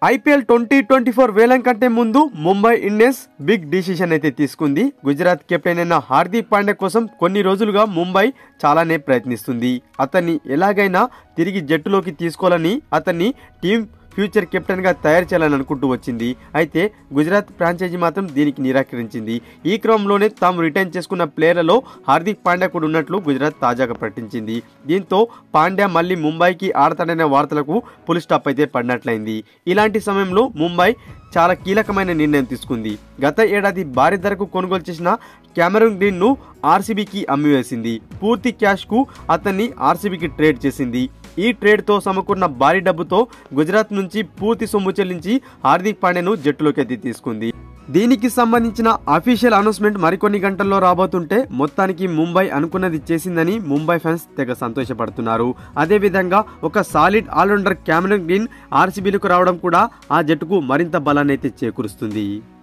IPL twenty twenty four వేలం కంటే ముందు ముంబై ఇండియన్స్ బిగ్ డిసిషన్ అయితే తీసుకుంది గుజరాత్ కెప్టెన్ అయిన హార్దిక్ పాండ్యా కోసం కొన్ని రోజులుగా ముంబై చాలానే ప్రయత్నిస్తుంది అతన్ని ఎలాగైనా తిరిగి జట్టులోకి తీసుకోవాలని అతన్ని టీం ఫ్యూచర్ కెప్టెన్ గా తయారు చేయాలని అనుకుంటూ వచ్చింది అయితే గుజరాత్ ఫ్రాంచైజీ మాత్రం దీనికి నిరాకరించింది ఈ క్రమంలోనే తాము రిటైన్ చేసుకున్న ప్లేయర్లలో హార్దిక్ పాండ్యా కూడా ఉన్నట్లు గుజరాత్ తాజాగా ప్రకటించింది దీంతో పాండ్యా మళ్ళీ ముంబైకి ఆడతాడనే వార్తలకు పులి స్టాప్ అయితే పడినట్లయింది ఇలాంటి సమయంలో ముంబై చాలా కీలకమైన నిర్ణయం తీసుకుంది గత ఏడాది భారీ ధరకు కొనుగోలు చేసిన కెమెరూన్ గ్రీన్ ను ఆర్సీబీకి అమ్మివేసింది పూర్తి క్యాష్ కు అతన్ని ఆర్సీబీకి ట్రేడ్ చేసింది ఈ ట్రేడ్ తో సమకూరిన భారీ డబ్బుతో గుజరాత్ నుంచి పూర్తి సొమ్ము చెల్లించి హార్దిక్ పాండ్యాను జట్టులోకి అయితే తీసుకుంది దీనికి సంబంధించిన అఫీషియల్ అనౌన్స్మెంట్ మరికొన్ని గంటల్లో రాబోతుంటే మొత్తానికి ముంబై అనుకున్నది చేసిందని ముంబై ఫ్యాన్స్ తెగ సంతోషపడుతున్నారు అదేవిధంగా ఒక సాలిడ్ ఆల్రౌండర్ క్యామెరన్ గ్రీన్ ఆర్సీబీలకు రావడం కూడా ఆ జట్టుకు మరింత బలాన్ని అయితే చేకూరుస్తుంది